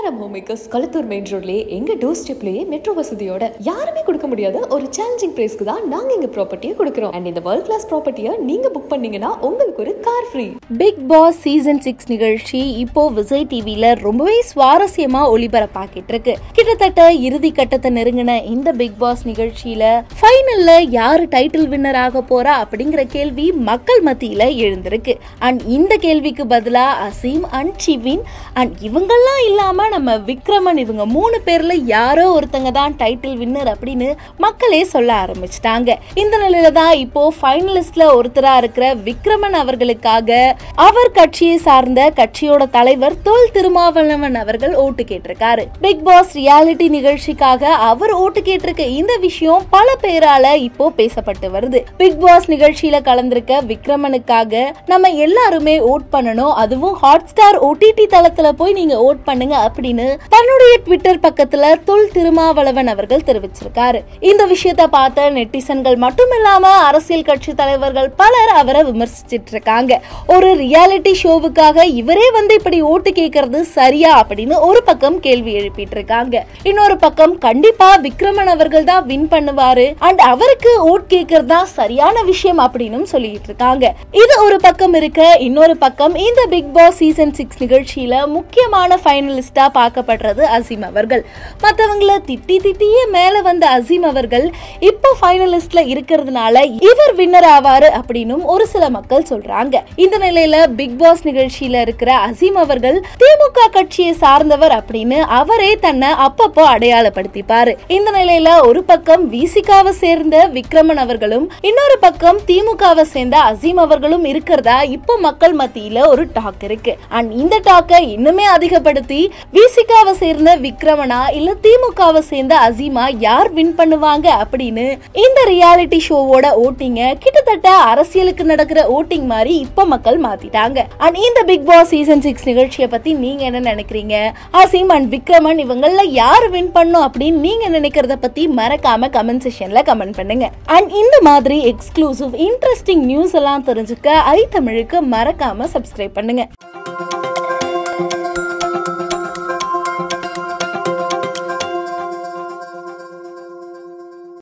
மலரம் home makers Kalathur main ரோட்லயே எங்க door ஸ்டெப்லயே metro வசதியோட யாருமே கொடுக்க முடியாத ஒரு சேலஞ்சிங் பிரைஸ்க்கு தான் நாங்க எங்க ப்ராப்பர்ட்டியை கொடுக்குறோம் அண்ட் இந்த வேர்ல்ட் கிளாஸ் ப்ராப்பர்ட்டியை நீங்க புக் பண்ணீங்கன்னா உங்களுக்கு ஒரு car free Bigg Boss season six நிகழ்ச்சி இப்போ விஜய் டிவில ரொம்பவே சுவாரஸ்யமா ஒளிபரப்பாக்கிட்டு இருக்கு கிட்டத்தட்ட இறுதி கட்டத்தை நெருங்கின இந்த பிக் பாஸ் நிகழ்ச்சியில ஃபைனல்ல யாரு டைட்டில் வின்னர் ஆக போறா அப்படிங்கிற கேள்வி மக்கள் மத்தியில எழுந்திருக்கு அண்ட் இந்த கேள்விக்கு பதிலா அசீம் அண்ட் சிவின் அண்ட் இவங்கெல்லாம் இல்லாம நம்ம விக்ரமன் இவங்க மூணு பேர்ல யாரோ ஒருத்தங்க தான் டைட்டில் வின்னர் அப்படின்னு மக்களே சொல்ல ஆரம்பிச்சிட்டாங்க இந்த நிலையில தான் இப்போ ஃபைனலிஸ்ட்ல ஒருத்தரா இருக்கிற விக்ரமன் அவர்களுக்காக அவர் கட்சியை சார்ந்த கட்சியோட தலைவர் தொல் திருமாவளவன் அவர்கள் ஓட்டு கேட்டிருக்காரு பிக் பாஸ் ரியாலிட்டி நிகழ்ச்சிக்காக அவர் ஓட்டு கேட்டிருக்க இந்த விஷயம் பல பேரால இப்போ பேசப்பட்டு வருது பிக் பாஸ் நிகழ்ச்சியில கலந்திருக்க விக்ரமனுக்காக நம்ம எல்லாருமே ஓட் பண்ணணும் அதுவும் ஹாட் ஸ்டார் ஓடிடி தளத்துல போய் நீங்க ஓட் பண்ணுங்க அப்படின்னு தன்னுடைய ட்விட்டர் பக்கத்துல தொல் திருமாவளவன் அவர்கள் தெரிவிச்சிருக்காரு இந்த விஷயத்த பார்த்த நெட்டிசன்கள் மட்டுமில்லாம அரசியல் கட்சி தலைவர்கள் பலர் அவரை விமர்சிச்சிட்டு இருக்காங்க ஒரு ரியாலிட்டி ஷோவுக்காக இவரே வந்து இப்படி ஓட்டு கேட்கறது சரியா அப்படின்னு ஒரு பக்கம் கேள்வி எழுப்பிட்டு இருக்காங்க இன்னொரு பக்கம் கண்டிப்பா விக்ரமன் அவர்கள் தான் வின் பண்ணுவாரு அண்ட் அவருக்கு ஓட் கேட்கறது தான் சரியான விஷயம் அப்படின்னு சொல்லிட்டு இருக்காங்க இது ஒரு பக்கம் இருக்க இன்னொரு பக்கம் இந்த பிக் பாஸ் சீசன் சிக்ஸ் நிகழ்ச்சியில முக்கியமான ஃபைனலிஸ்டா பார்க்கப்படுறது அசீம் அவர்கள் மற்றவங்கள திட்டி திட்டியே மேல வந்த அசீம் அவர்கள் இப்போ ஃபைனலிஸ்ட்ல இருக்கிறதுனால இவர் வின்னர் ஆவாரு அப்படின்னும் ஒரு சில மக்கள் சொல்றாங்க இந்த நிலையில பிக் பாஸ் நிகழ்ச்சியில இருக்கிற அசீம் அவர்கள் திமுக கட்சியை சார்ந்தவர் அப்படின்னு அவரே தன்னை அப்பப்போ அடையாளப்படுத்திப்பாரு இந்த நிலையில ஒரு பக்கம் விசிகாவை சேர்ந்த விக்ரமன் அவர்களும் இன்னொரு பக்கம் திமுகவை சேர்ந்த அசீம் அவர்களும் இருக்கிறதா இப்போ மக்கள் மத்தியில ஒரு டாக் இருக்கு அண்ட் இந்த டாக்கை இன்னுமே அதிகப்படுத்தி விசிகாவை சேர்ந்த விக்ரமனா இல்ல திமுகவை சேர்ந்த அசீமா யார் வின் பண்ணுவாங்க அப்படின்னு இந்த ரியாலிட்டி ஷோவோட ஓட்டிங்க கிட்டத்தட்ட அரசியலுக்கு நடக்கிற ஓட்டிங் மாதிரி இப்ப மக்கள் மாத்திட்டாங்க அண்ட் இந்த பிக் பாஸ் சீசன் சிக்ஸ் நிகழ்ச்சியை பத்தி நீங்க என்ன நினைக்கிறீங்க அசீம் அண்ட் விக்ரமன் இவங்கள யார் வின் பண்ணும் அப்படின்னு நீங்க நினைக்கிறத பத்தி மறக்காம கமெண்ட் செக்ஷன்ல கமெண்ட் பண்ணுங்க அண்ட் இந்த மாதிரி எக்ஸ்க்ளூசிவ் இன்ட்ரெஸ்டிங் நியூஸ் எல்லாம் தெரிஞ்சுக்க ஐ தமிழுக்கு மறக்காம சப்ஸ்கிரைப் பண்ணுங்க